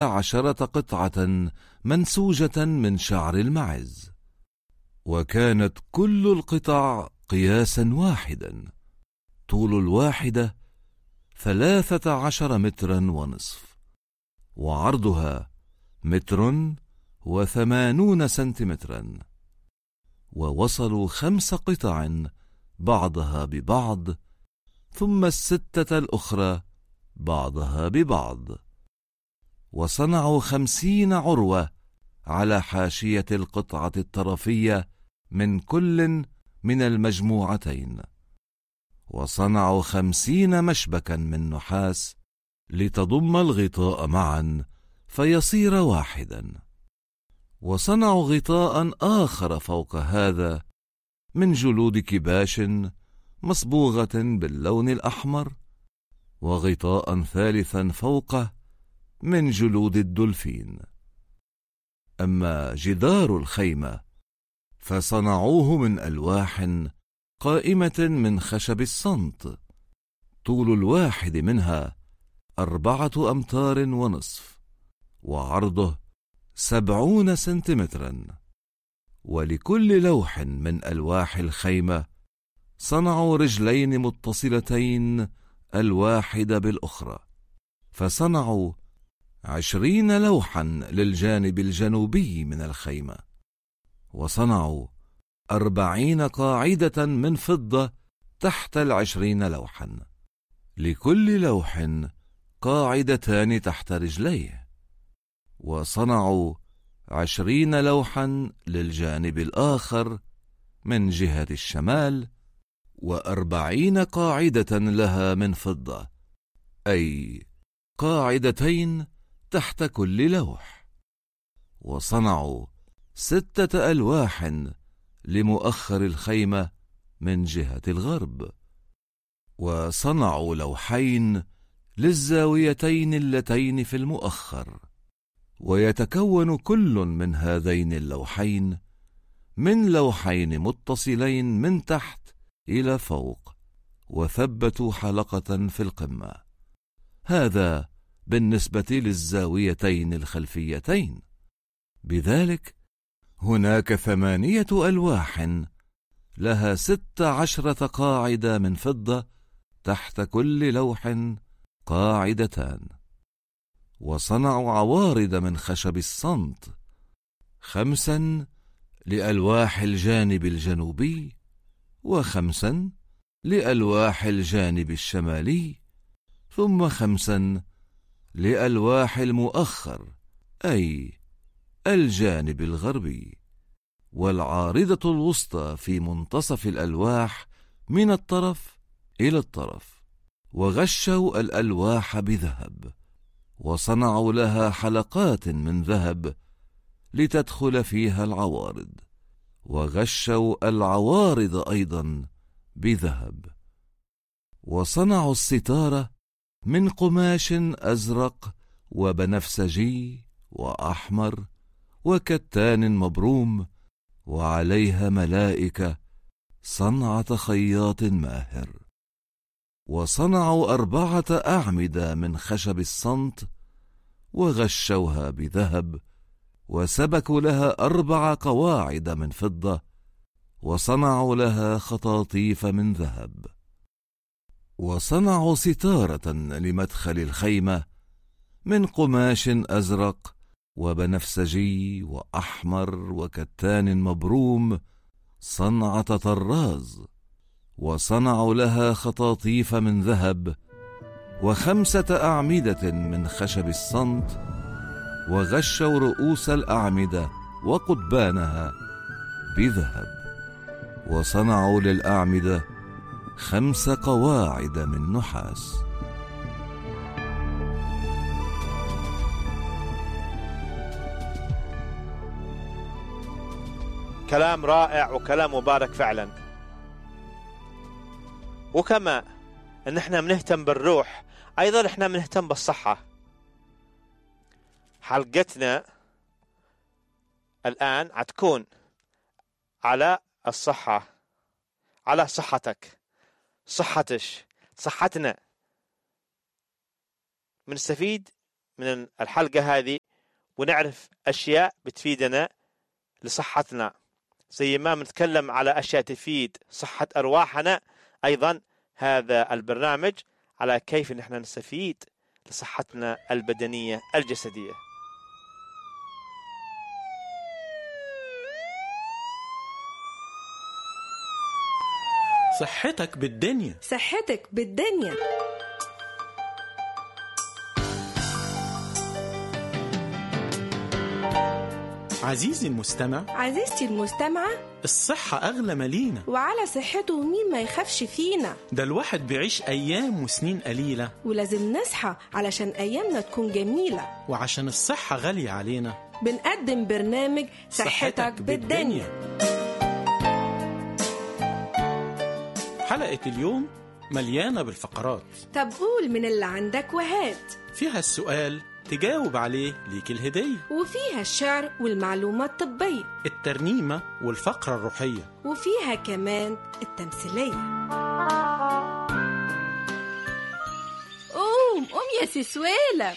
عشرة قطعة منسوجة من شعر المعز وكانت كل القطع قياسا واحدا طول الواحدة ثلاثة عشر مترا ونصف وعرضها متر وثمانون سنتيمترا ووصلوا خمس قطع بعضها ببعض ثم الستة الأخرى بعضها ببعض وصنعوا خمسين عروة على حاشية القطعة الطرفية من كل من المجموعتين وصنعوا خمسين مشبكا من نحاس لتضم الغطاء معا فيصير واحدا وصنعوا غطاء آخر فوق هذا من جلود كباش مصبوغة باللون الأحمر وغطاء ثالثا فوقه من جلود الدولفين أما جدار الخيمة فصنعوه من ألواح قائمة من خشب الصمت طول الواحد منها أربعة أمتار ونصف وعرضه سبعون سنتيمترا ولكل لوح من ألواح الخيمة صنعوا رجلين متصلتين الواحدة بالأخرى فصنعوا عشرين لوحا للجانب الجنوبي من الخيمة وصنعوا أربعين قاعدة من فضة تحت العشرين لوحا لكل لوح قاعدتان تحت رجليه وصنعوا عشرين لوحا للجانب الآخر من جهة الشمال وأربعين قاعدة لها من فضة أي قاعدتين تحت كل لوح وصنعوا ستة ألواح لمؤخر الخيمة من جهة الغرب وصنعوا لوحين للزاويتين اللتين في المؤخر ويتكون كل من هذين اللوحين من لوحين متصلين من تحت إلى فوق وثبتوا حلقة في القمة هذا بالنسبة للزاويتين الخلفيتين بذلك هناك ثمانية ألواح لها ست عشرة قاعدة من فضة تحت كل لوح قاعدتان وصنعوا عوارض من خشب الصمت خمسا لألواح الجانب الجنوبي وخمسا لألواح الجانب الشمالي ثم خمسا لألواح المؤخر أي الجانب الغربي والعارضة الوسطى في منتصف الألواح من الطرف إلى الطرف وغشوا الألواح بذهب وصنعوا لها حلقات من ذهب لتدخل فيها العوارض وغشوا العوارض ايضا بذهب وصنعوا الستاره من قماش ازرق وبنفسجي واحمر وكتان مبروم وعليها ملائكه صنعه خياط ماهر وصنعوا أربعة أعمدة من خشب الصمت وغشوها بذهب وسبكوا لها أربع قواعد من فضة وصنعوا لها خطاطيف من ذهب وصنعوا ستارة لمدخل الخيمة من قماش أزرق وبنفسجي وأحمر وكتان مبروم صنعة طراز وصنعوا لها خطاطيف من ذهب وخمسة أعمدة من خشب الصمت وغشوا رؤوس الأعمدة وقضبانها بذهب وصنعوا للأعمدة خمس قواعد من نحاس كلام رائع وكلام مبارك فعلا وكما ان احنا بنهتم بالروح ايضا احنا بنهتم بالصحة حلقتنا الان حتكون على الصحة على صحتك صحتش صحتنا بنستفيد من الحلقة هذه ونعرف أشياء بتفيدنا لصحتنا زي ما بنتكلم على أشياء تفيد صحة أرواحنا أيضا هذا البرنامج على كيف نحن نستفيد لصحتنا البدنية الجسدية صحتك بالدنيا صحتك بالدنيا عزيزي المستمع عزيزتي المستمعة الصحة أغلى مالينا وعلى صحته مين ما يخافش فينا ده الواحد بيعيش أيام وسنين قليلة ولازم نصحى علشان أيامنا تكون جميلة وعشان الصحة غالية علينا بنقدم برنامج صحتك, بالدنيا حلقة اليوم مليانة بالفقرات طب قول من اللي عندك وهات فيها السؤال تجاوب عليه ليك الهدية وفيها الشعر والمعلومات الطبية الترنيمة والفقرة الروحية وفيها كمان التمثيلية قوم قوم يا سسويلة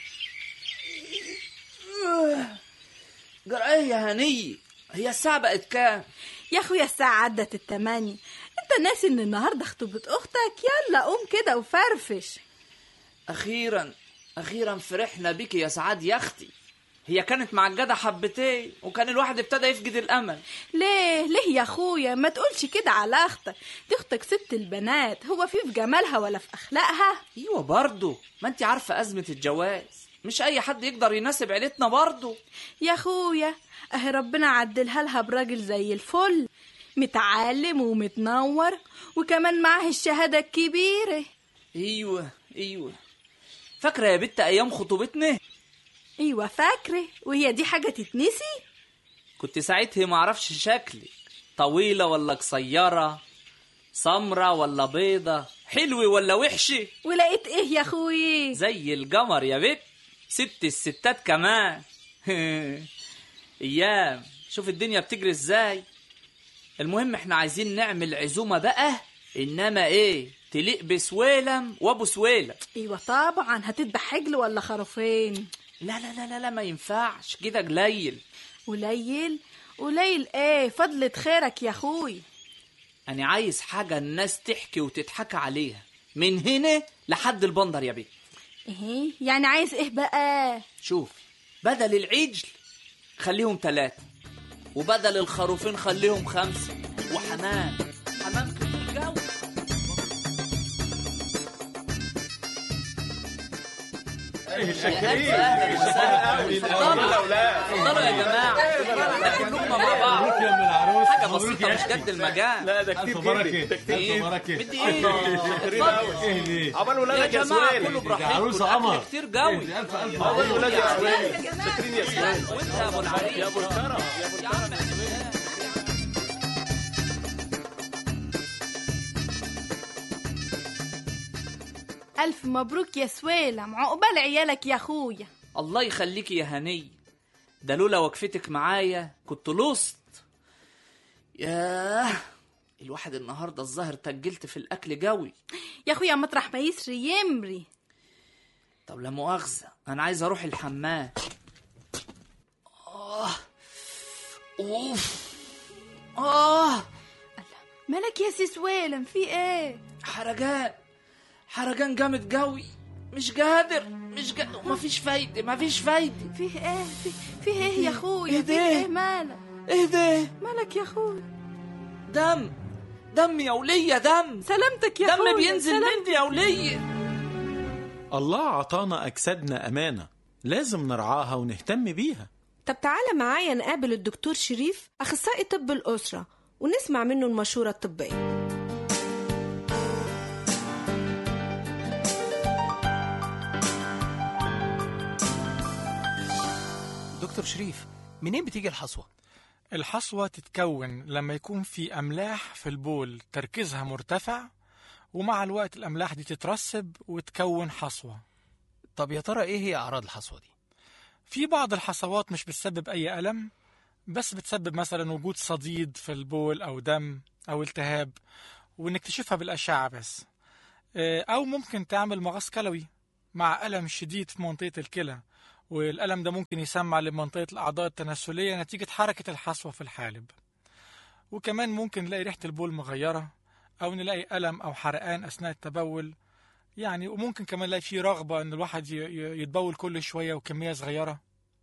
جرى ايه يا هني هي الساعة بقت كام؟ يا اخويا الساعة عدت التمانية انت ناسي ان النهاردة خطوبة اختك يلا قوم كده وفرفش أخيرا أخيرا فرحنا بيك يا سعاد يا أختي هي كانت معجدة حبتين وكان الواحد ابتدى يفقد الأمل ليه ليه يا اخويا ما تقولش كده على اختك دي اختك ست البنات هو في في جمالها ولا في اخلاقها أيوة برضه ما أنت عارفة أزمة الجواز مش أي حد يقدر يناسب عيلتنا برضه يا اخويا اهي ربنا عدلها لها براجل زي الفل متعلم ومتنور وكمان معاه الشهادة الكبيرة أيوة أيوة فاكرة يا بت أيام خطوبتنا ايوه فاكرة وهي دي حاجة تتنسي كنت ساعتها معرفش شكلك طويلة ولا قصيرة سمرة ولا بيضة حلوة ولا وحشة ولقيت ايه يا اخوي زي القمر يا بت ست الستات كمان ايام شوف الدنيا بتجري ازاي المهم احنا عايزين نعمل عزومة بقى انما ايه تليق بسويلم وابو سويلم ايوه طبعا هتذبح حجل ولا خروفين لا لا لا لا, لا ما ينفعش كده قليل قليل قليل ايه فضلة خيرك يا اخوي انا عايز حاجة الناس تحكي وتضحك عليها من هنا لحد البندر يا بيه ايه يعني عايز ايه بقى شوف بدل العجل خليهم ثلاثة وبدل الخروفين خليهم خمسة وحمام حمام كتير جو شاكرين اتفضلوا يا جماعة لكن لقمة مع بعض حاجة بسيطة مش قد المجال لا ده كتير بركة ده كتير بركة بدي ايه شاكرين قوي ايه ليه يا عقبال ولادك يا جماعة سويل كله براحتكم عروسة الأكل قمر كتير قوي الف الف عقبال ولادك يا سويل شاكرين يا سويل وانت يا ابو العريس يا ابو الكرم يا عم الف مبروك يا سويلم عقبال عيالك يا اخويا الله يخليكي يا هني ده لولا وقفتك معايا كنت لصت ياه الواحد النهارده الظاهر تجلت في الاكل جوي يا اخويا مطرح ما يسري يمري طب لا مؤاخذه انا عايز اروح الحمام اه اوف اه مالك يا سي سويلم في ايه حرجان حرجان جامد جوي مش قادر مش قادر مفيش فايده مفيش فايده فيه ايه في فيه ايه يا اخويا إيه فيه ده؟ ايه مالك ايه ده مالك يا اخويا دم دم يا ولية دم سلامتك يا اخويا دم بينزل سلامتك. مني يا ولية الله عطانا أجسادنا أمانة لازم نرعاها ونهتم بيها طب تعالى معايا نقابل الدكتور شريف أخصائي طب الأسرة ونسمع منه المشورة الطبية دكتور شريف منين بتيجي الحصوة؟ الحصوة تتكون لما يكون في أملاح في البول تركيزها مرتفع ومع الوقت الأملاح دي تترسب وتكون حصوة طب يا ترى ايه هي أعراض الحصوة دي؟ في بعض الحصوات مش بتسبب أي ألم بس بتسبب مثلا وجود صديد في البول أو دم أو التهاب ونكتشفها بالأشعة بس آه، أو ممكن تعمل مغص كلوي مع ألم شديد في منطقة الكلى والألم ده ممكن يسمع لمنطقة الأعضاء التناسلية نتيجة حركة الحصوة في الحالب وكمان ممكن نلاقي ريحة البول مغيرة أو نلاقي ألم أو حرقان أثناء التبول يعني وممكن كمان نلاقي فيه رغبة إن الواحد ي- ي- يتبول كل شوية وكمية صغيرة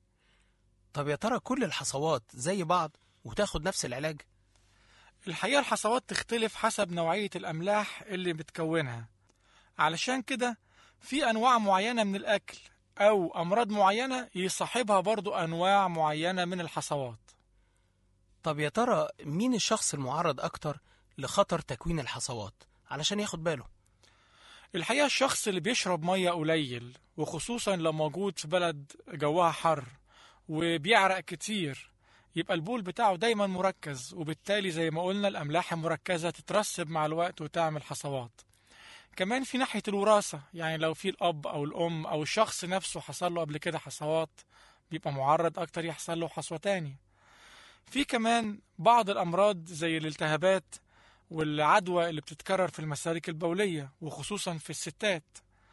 طب يا ترى كل الحصوات زي بعض وتاخد نفس العلاج الحقيقة الحصوات تختلف حسب نوعية الأملاح اللي بتكونها علشان كده في أنواع معينة من الأكل أو أمراض معينة يصاحبها برضو أنواع معينة من الحصوات طب يا ترى مين الشخص المعرض أكتر لخطر تكوين الحصوات علشان ياخد باله الحقيقة الشخص اللي بيشرب مية قليل وخصوصا لو موجود في بلد جواها حر وبيعرق كتير يبقى البول بتاعه دايما مركز وبالتالي زي ما قلنا الأملاح المركزة تترسب مع الوقت وتعمل حصوات كمان في ناحية الوراثة يعني لو في الأب أو الأم أو الشخص نفسه حصل له قبل كده حصوات بيبقى معرض أكتر يحصل له حصوة تاني في كمان بعض الأمراض زي الالتهابات والعدوى اللي بتتكرر في المسالك البولية وخصوصا في الستات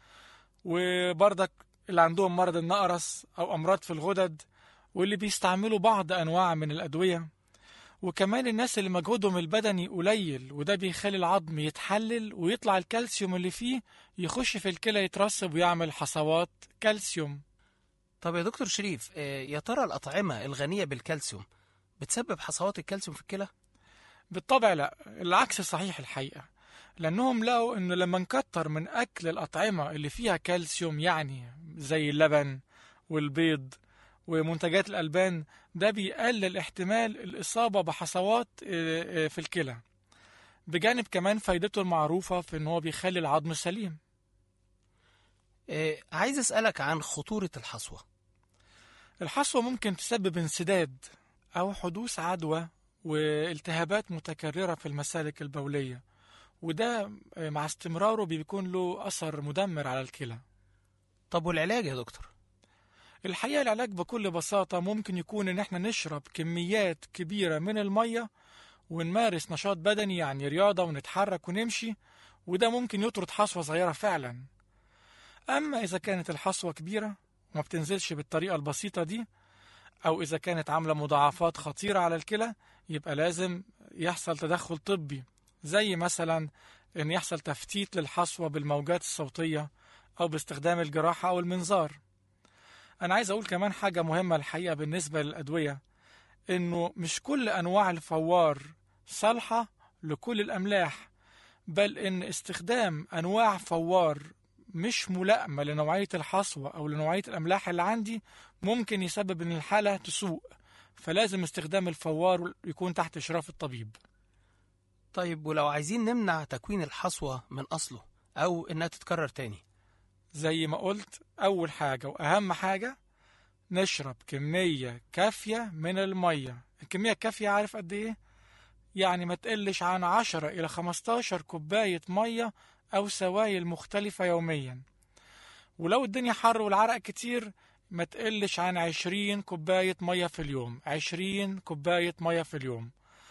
وبرضك اللي عندهم مرض النقرس أو أمراض في الغدد واللي بيستعملوا بعض أنواع من الأدوية وكمان الناس اللي مجهودهم البدني قليل وده بيخلي العظم يتحلل ويطلع الكالسيوم اللي فيه يخش في الكلى يترسب ويعمل حصوات كالسيوم طب يا دكتور شريف آه، يا ترى الأطعمة الغنية بالكالسيوم بتسبب حصوات الكالسيوم في الكلى بالطبع لا العكس صحيح الحقيقة لأنهم لقوا إنه لما نكتر من أكل الأطعمة اللي فيها كالسيوم يعني زي اللبن والبيض ومنتجات الألبان ده بيقلل احتمال الإصابة بحصوات آه، آه، في الكلى بجانب كمان فايدته المعروفة في إن هو بيخلي العظم سليم آه، عايز أسألك عن خطورة الحصوة الحصوة ممكن تسبب انسداد أو حدوث عدوى والتهابات متكررة في المسالك البولية وده مع استمراره بيكون له أثر مدمر على الكلى طب والعلاج يا دكتور الحقيقة العلاج بكل بساطة ممكن يكون إن احنا نشرب كميات كبيرة من المية ونمارس نشاط بدني يعني رياضة ونتحرك ونمشي وده ممكن يطرد حصوة صغيرة فعلا أما إذا كانت الحصوة كبيرة وما بتنزلش بالطريقة البسيطة دي أو إذا كانت عاملة مضاعفات خطيرة على الكلى يبقى لازم يحصل تدخل طبي زي مثلا إن يحصل تفتيت للحصوة بالموجات الصوتية أو باستخدام الجراحة أو المنظار أنا عايز أقول كمان حاجة مهمة الحقيقة بالنسبة للأدوية إنه مش كل أنواع الفوار صالحة لكل الأملاح بل إن استخدام أنواع فوار مش ملائمة لنوعية الحصوة أو لنوعية الأملاح اللي عندي ممكن يسبب إن الحالة تسوء فلازم استخدام الفوار يكون تحت إشراف الطبيب طيب ولو عايزين نمنع تكوين الحصوة من أصله أو إنها تتكرر تاني زي ما قلت أول حاجة وأهم حاجة نشرب كمية كافية من المية الكمية الكافية عارف قد إيه؟ يعني ما تقلش عن 10 إلى 15 كوباية مية أو سوائل مختلفة يوميا ولو الدنيا حر والعرق كتير ما تقلش عن 20 كوباية مية في اليوم 20 كوباية مية في اليوم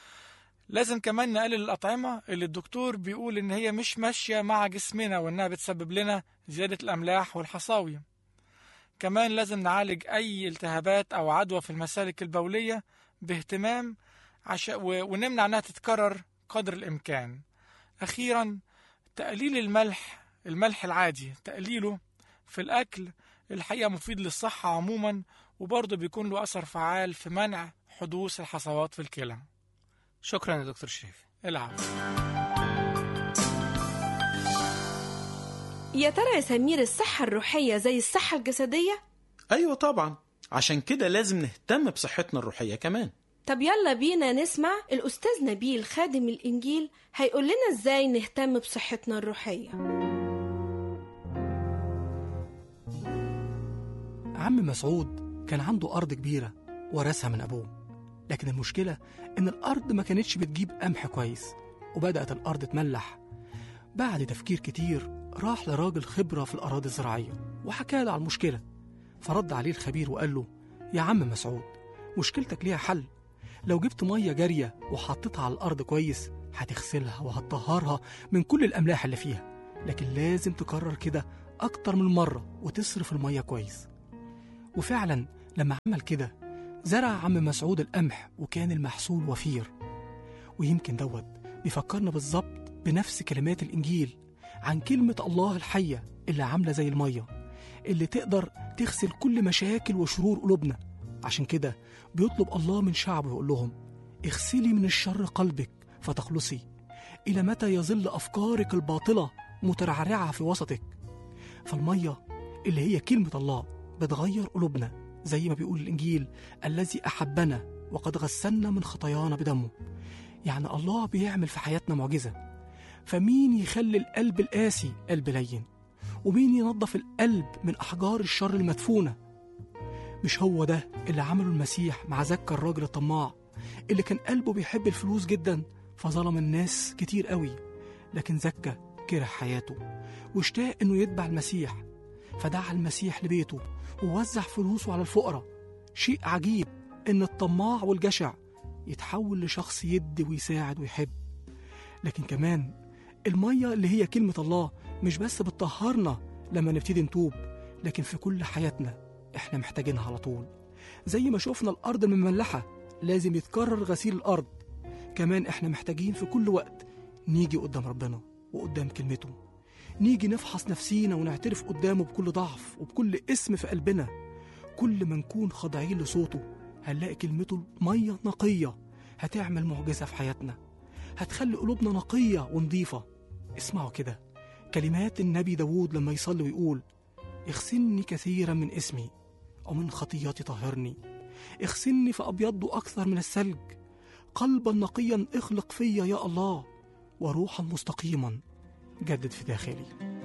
لازم كمان نقلل الأطعمة اللي الدكتور بيقول إن هي مش ماشية مع جسمنا وإنها بتسبب لنا زيادة الأملاح والحصاوي كمان لازم نعالج أي التهابات أو عدوى في المسالك البولية باهتمام عشان و- ونمنع إنها تتكرر قدر الإمكان أخيرا تقليل الملح الملح العادي تقليله في الأكل الحقيقة مفيد للصحة عموما وبرضه بيكون له أثر فعال في منع حدوث الحصوات في الكلى شكرا يا دكتور شريف العفو يا ترى يا سمير الصحة الروحية زي الصحة الجسدية؟ أيوة طبعا عشان كده لازم نهتم بصحتنا الروحية كمان طب يلا بينا نسمع الأستاذ نبيل خادم الإنجيل هيقول لنا إزاي نهتم بصحتنا الروحية عم مسعود كان عنده أرض كبيرة ورثها من أبوه لكن المشكلة إن الأرض ما كانتش بتجيب قمح كويس وبدأت الأرض تملح بعد تفكير كتير راح لراجل خبرة في الأراضي الزراعية وحكى له على المشكلة فرد عليه الخبير وقال له يا عم مسعود مشكلتك ليها حل لو جبت مية جارية وحطيتها على الأرض كويس هتغسلها وهتطهرها من كل الأملاح اللي فيها لكن لازم تكرر كده أكتر من مرة وتصرف المية كويس وفعلا لما عمل كده زرع عم مسعود القمح وكان المحصول وفير ويمكن دوت بيفكرنا بالظبط بنفس كلمات الإنجيل عن كلمة الله الحية اللي عاملة زي المية اللي تقدر تغسل كل مشاكل وشرور قلوبنا عشان كده بيطلب الله من شعبه يقول لهم اغسلي من الشر قلبك فتخلصي إلى متى يظل أفكارك الباطلة مترعرعة في وسطك فالمية اللي هي كلمة الله بتغير قلوبنا زي ما بيقول الإنجيل الذي أحبنا وقد غسلنا من خطايانا بدمه يعني الله بيعمل في حياتنا معجزة فمين يخلي القلب القاسي قلب لين ومين ينظف القلب من أحجار الشر المدفونة مش هو ده اللي عمله المسيح مع زكا الراجل الطماع اللي كان قلبه بيحب الفلوس جدا فظلم الناس كتير قوي لكن زكا كره حياته واشتاق انه يتبع المسيح فدعا المسيح لبيته ووزع فلوسه على الفقراء شيء عجيب ان الطماع والجشع يتحول لشخص يدي ويساعد ويحب لكن كمان المية اللي هي كلمة الله مش بس بتطهرنا لما نبتدي نتوب لكن في كل حياتنا احنا محتاجينها على طول زي ما شفنا الأرض المملحة لازم يتكرر غسيل الأرض كمان احنا محتاجين في كل وقت نيجي قدام ربنا وقدام كلمته نيجي نفحص نفسينا ونعترف قدامه بكل ضعف وبكل اسم في قلبنا كل ما نكون خاضعين لصوته هنلاقي كلمته مية نقية هتعمل معجزة في حياتنا هتخلي قلوبنا نقية ونظيفة اسمعوا كده كلمات النبي داوود لما يصلي ويقول اغسلني كثيرا من اسمي ومن خطياتي طهرني اغسلني فأبيض أكثر من الثلج قلبا نقيا اخلق فيا يا الله وروحا مستقيما جدد في داخلي